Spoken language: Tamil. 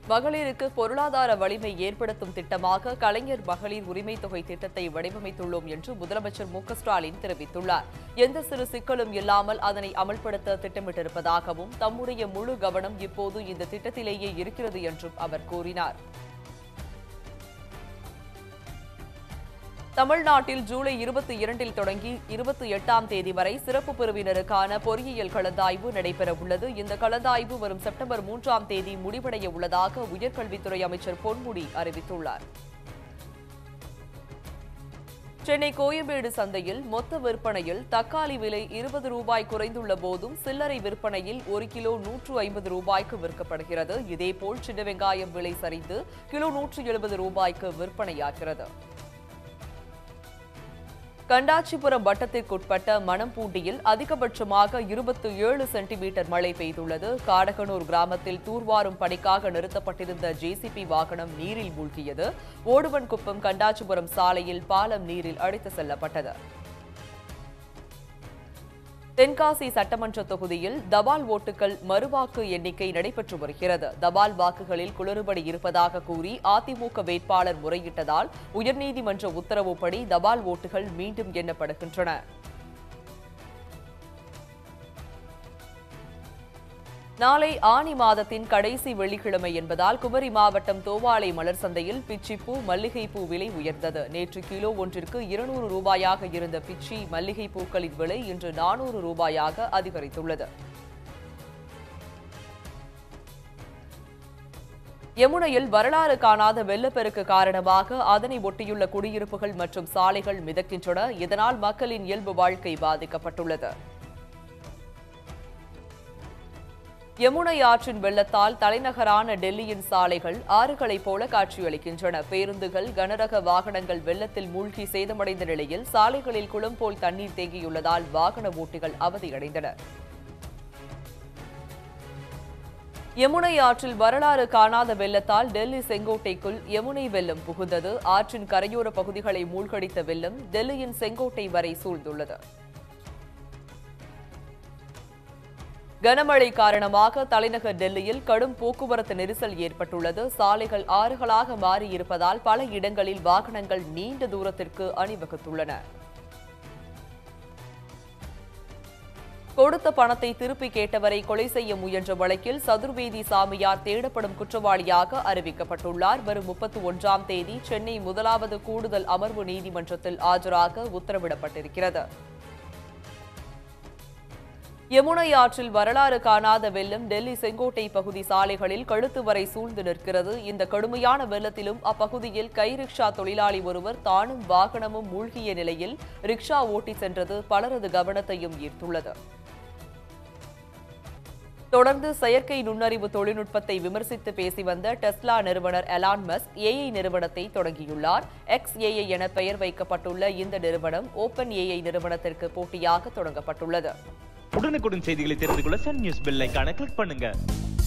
மகளிருக்கு பொருளாதார வலிமை ஏற்படுத்தும் திட்டமாக கலைஞர் மகளிர் உரிமை தொகை திட்டத்தை வடிவமைத்துள்ளோம் என்று முதலமைச்சர் மு க ஸ்டாலின் தெரிவித்துள்ளார் எந்த சிறு சிக்கலும் இல்லாமல் அதனை அமல்படுத்த திட்டமிட்டிருப்பதாகவும் தம்முடைய முழு கவனம் இப்போது இந்த திட்டத்திலேயே இருக்கிறது என்றும் அவர் கூறினார் தமிழ்நாட்டில் ஜூலை இருபத்தி இரண்டில் தொடங்கி இருபத்தி எட்டாம் தேதி வரை சிறப்பு பிரிவினருக்கான பொறியியல் கலந்தாய்வு நடைபெறவுள்ளது இந்த கலந்தாய்வு வரும் செப்டம்பர் மூன்றாம் தேதி முடிவடைய உள்ளதாக உயர்கல்வித்துறை அமைச்சர் பொன்முடி அறிவித்துள்ளார் சென்னை கோயம்பேடு சந்தையில் மொத்த விற்பனையில் தக்காளி விலை இருபது ரூபாய் குறைந்துள்ள போதும் சில்லறை விற்பனையில் ஒரு கிலோ நூற்று ஐம்பது ரூபாய்க்கு விற்கப்படுகிறது இதேபோல் சின்ன வெங்காயம் விலை சரிந்து கிலோ நூற்று எழுபது ரூபாய்க்கு விற்பனையாகிறது கண்டாச்சிபுரம் வட்டத்திற்குட்பட்ட மணம்பூண்டியில் அதிகபட்சமாக இருபத்தி ஏழு சென்டிமீட்டர் மழை பெய்துள்ளது காடகனூர் கிராமத்தில் தூர்வாரும் பணிக்காக நிறுத்தப்பட்டிருந்த ஜேசிபி வாகனம் நீரில் மூழ்கியது ஓடுவன்குப்பம் கண்டாச்சிபுரம் சாலையில் பாலம் நீரில் அடித்து செல்லப்பட்டது தென்காசி சட்டமன்ற தொகுதியில் தபால் ஓட்டுகள் மறுவாக்கு எண்ணிக்கை நடைபெற்று வருகிறது தபால் வாக்குகளில் குளறுபடி இருப்பதாக கூறி அதிமுக வேட்பாளர் முறையிட்டதால் உயர்நீதிமன்ற உத்தரவுப்படி தபால் ஓட்டுகள் மீண்டும் எண்ணப்படுகின்றன நாளை ஆனி மாதத்தின் கடைசி வெள்ளிக்கிழமை என்பதால் குமரி மாவட்டம் தோவாளை மலர் சந்தையில் பிச்சிப்பூ மல்லிகைப்பூ விலை உயர்ந்தது நேற்று கிலோ ஒன்றிற்கு இருநூறு ரூபாயாக இருந்த பிச்சி மல்லிகை பூக்களின் விலை இன்று நானூறு ரூபாயாக அதிகரித்துள்ளது யமுனையில் வரலாறு காணாத வெள்ளப்பெருக்கு காரணமாக அதனை ஒட்டியுள்ள குடியிருப்புகள் மற்றும் சாலைகள் மிதக்கின்றன இதனால் மக்களின் இயல்பு வாழ்க்கை பாதிக்கப்பட்டுள்ளது யமுனை ஆற்றின் வெள்ளத்தால் தலைநகரான டெல்லியின் சாலைகள் ஆறுகளைப் போல காட்சியளிக்கின்றன பேருந்துகள் கனரக வாகனங்கள் வெள்ளத்தில் மூழ்கி சேதமடைந்த நிலையில் சாலைகளில் குளம் போல் தண்ணீர் தேங்கியுள்ளதால் வாகன ஓட்டிகள் அவதியடைந்தனர் யமுனை ஆற்றில் வரலாறு காணாத வெள்ளத்தால் டெல்லி செங்கோட்டைக்குள் யமுனை வெள்ளம் புகுந்தது ஆற்றின் கரையோர பகுதிகளை மூழ்கடித்த வெள்ளம் டெல்லியின் செங்கோட்டை வரை சூழ்ந்துள்ளது கனமழை காரணமாக தலைநகர் டெல்லியில் கடும் போக்குவரத்து நெரிசல் ஏற்பட்டுள்ளது சாலைகள் ஆறுகளாக மாறியிருப்பதால் பல இடங்களில் வாகனங்கள் நீண்ட தூரத்திற்கு அணிவகுத்துள்ளன கொடுத்த பணத்தை திருப்பி கேட்டவரை கொலை செய்ய முயன்ற வழக்கில் சதுர்வேதி சாமியார் தேடப்படும் குற்றவாளியாக அறிவிக்கப்பட்டுள்ளார் வரும் முப்பத்தி ஒன்றாம் தேதி சென்னை முதலாவது கூடுதல் அமர்வு நீதிமன்றத்தில் ஆஜராக உத்தரவிடப்பட்டிருக்கிறது யமுனை ஆற்றில் வரலாறு காணாத வெள்ளம் டெல்லி செங்கோட்டை பகுதி சாலைகளில் கழுத்து வரை சூழ்ந்து நிற்கிறது இந்த கடுமையான வெள்ளத்திலும் அப்பகுதியில் கை ரிக்ஷா தொழிலாளி ஒருவர் தானும் வாகனமும் மூழ்கிய நிலையில் ரிக்ஷா ஓட்டி சென்றது பலரது கவனத்தையும் ஈர்த்துள்ளது தொடர்ந்து செயற்கை நுண்ணறிவு தொழில்நுட்பத்தை விமர்சித்து பேசி வந்த டெஸ்லா நிறுவனர் எலான் மஸ்க் ஏஐ நிறுவனத்தை தொடங்கியுள்ளார் எக்ஸ் ஏஐ என பெயர் வைக்கப்பட்டுள்ள இந்த நிறுவனம் ஓபன் ஏஐ நிறுவனத்திற்கு போட்டியாக தொடங்கப்பட்டுள்ளது உடனுக்குடன் செய்திகளை தெரிந்து கொள்ள சன் நியூஸ் பெல் ஐகானை கிளிக் பண்ணுங்க